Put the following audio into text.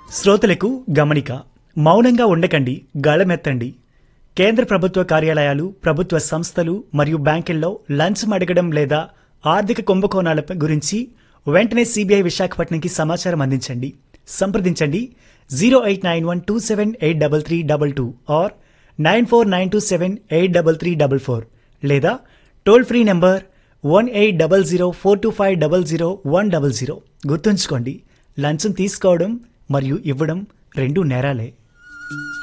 శ్రోతలకు గమనిక మౌనంగా ఉండకండి గళమెత్తండి కేంద్ర ప్రభుత్వ కార్యాలయాలు ప్రభుత్వ సంస్థలు మరియు బ్యాంకుల్లో లంచం అడగడం లేదా ఆర్థిక కుంభకోణాల గురించి వెంటనే సిబిఐ విశాఖపట్నంకి సమాచారం అందించండి సంప్రదించండి zero eight nine one two seven eight double three double two or nine four nine two seven eight double three double four లేదా toll free number one eight double zero four two five double zero one double zero గుర్తుంచుకోండి లంచం తీసుకోవడం మరియు ఇవ్వడం రెండు నేరాలే